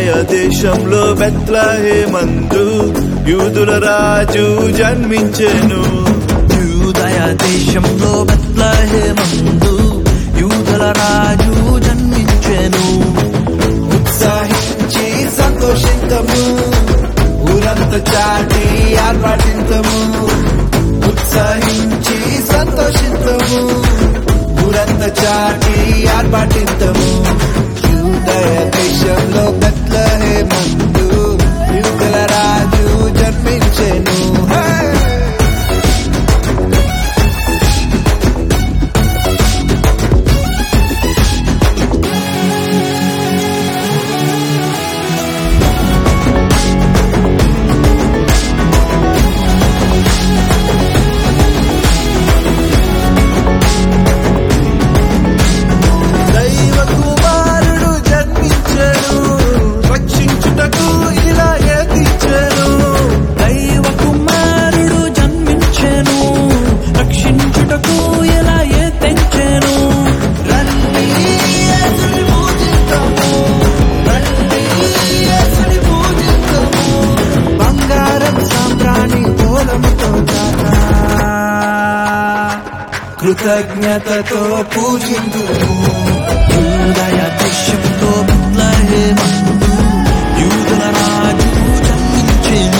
యూదయ దేశంలో బెత్లహేమందు యూదుల రాజు జన్మించెను యూదయ దేశంలో బెత్లహేమందు యూదల రాజు జన్మించెను ఉత్సాహించి సంతోషింతము ఊరంత చాటి ఆర్భాటింతము ఉత్సాహించి సంతోషింతము ఊరంత చాటి ఆర్భాటింతము యూదయ దేశంలో బెత్లహేమందు యూదుల రాజు జన్మించెను హే! దైవ కుమారుడు జన్మించెను రక్షించుటకు ఇలా ఎదించెను దైవ కుమారుడు జన్మించెను రక్షించుటకు ఎలా ఏ తెంచెను రండి యేసుని పూజిద్దాము రండి యేసుని పూజిద్దాము బంగారం సాంబ్రాణి మూలముతో కాక కృతజ్ఞతతో పూజిందుము యూదయ దేశంలో బెత్లహేమందు యూదుల రాజు జన్మించెను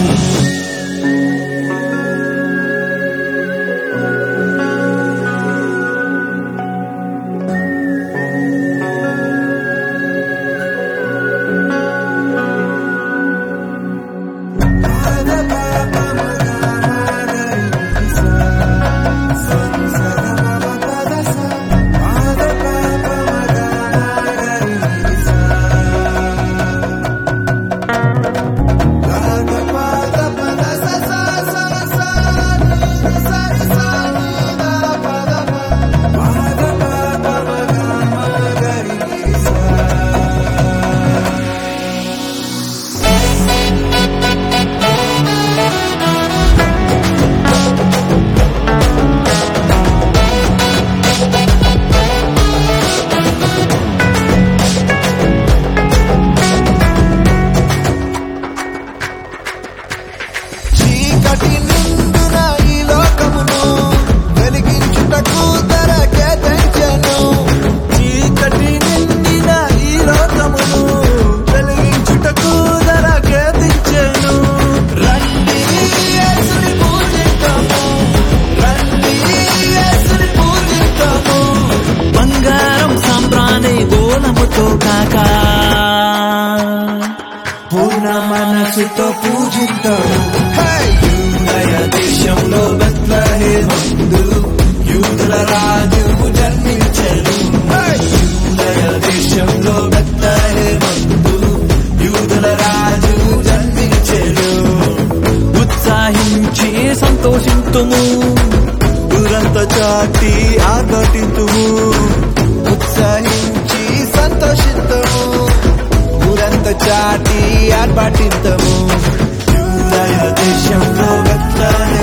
చీకటి నిండున ఈ లోకమును వెలిగించుటకు ధరకే తెంచెను చీకటి నిండిన ఈ లోకమును వెలిగించుటకు ధరకే తెంచెను రండి యేసుని పూజిద్దాము రండి యేసుని పూజిద్దాము బంగారం సాంబ్రాణి గోళముతో కాక పూర్ణ మనసుతో పూజిద్దాము యూదయ దేశంలో బెత్లహేమందు యూదుల రాజు జన్మించెను యూదయ దేశంలో బెత్లహేమందు యూదుల రాజు జన్మించెను ఉత్సాహించి సంతోషింతుము ఊరంత చాటి ఆర్భటింతుము ఉత్సాహించి సంతోషిద్దాము ఊరంత చాటి ఆర్భటిద్దాము యూదయ దేశంలో బెత్లహేమందు